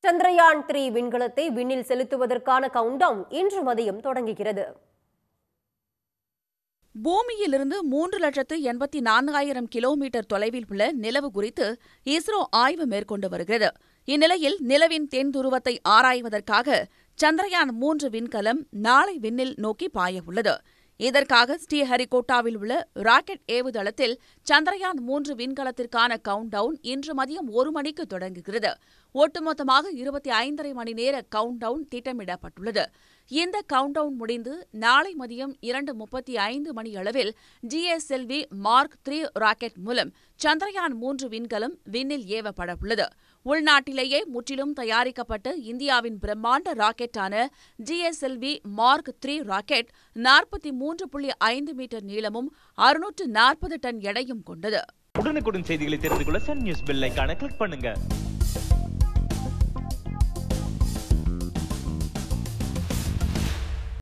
Chandrayaan three விண்கலத்தை விண்ணில் செலுத்துவதற்கான கவுண்டவுன் இன்று மதியம் தொடங்குகிறது பூமியிலிருந்து மூன்று லட்சத்து எண்பத்தி நான்காயிரம் கிலோமீட்டர் தொலைவில் உள்ள நிலவு குறித்து இஸ்ரோ ஆய்வு மேற்கொண்டு வருகிறது இந்நிலையில் நிலவின் தென் துருவத்தை ஆராய்வதற்காக சந்திரயான் மூன்று விண்கலம் நாளை விண்ணில் நோக்கி பாய உள்ளது இதற்காக ஸ்ரீஹரிகோட்டாவில் உள்ள ராக்கெட் ஏவுதளத்தில் சந்திரயான் மூன்று விண்கலத்திற்கான கவுண்டவுன் இன்று மதியம் ஒரு மணிக்கு தொடங்குகிறது ஒட்டுமொத்தமாக இருபத்தி ஐந்தரை மணி நேர கவுண்டவுன் திட்டமிடப்பட்டுள்ளது இந்த கவுண்டவுன் முடிந்து நாளை மதியம் இரண்டு முப்பத்தி ஐந்து மணி அளவில் ஜிஎஸ்எல்வி மார்க் த்ரீ ராக்கெட் மூலம் சந்திரயான் மூன்று விண்கலம் விண்ணில் ஏவப்பட உள்ளது உள்நாட்டிலேயே முற்றிலும் தயாரிக்கப்பட்ட இந்தியாவின் பிரம்மாண்ட ராக்கெட்டான ஜிஎஸ்எல்வி மார்க் த்ரீ ராக்கெட் நாற்பத்தி மூன்று புள்ளி ஐந்து மீட்டர் நீளமும் அறுநூற்று நாற்பது டன் எடையும் கொண்டது உடனுக்குடன் செய்திகளை தெரிந்து கொள்ள சன் நியூஸ் பெல் ஐகானை கிளிக் பண்ணுங்க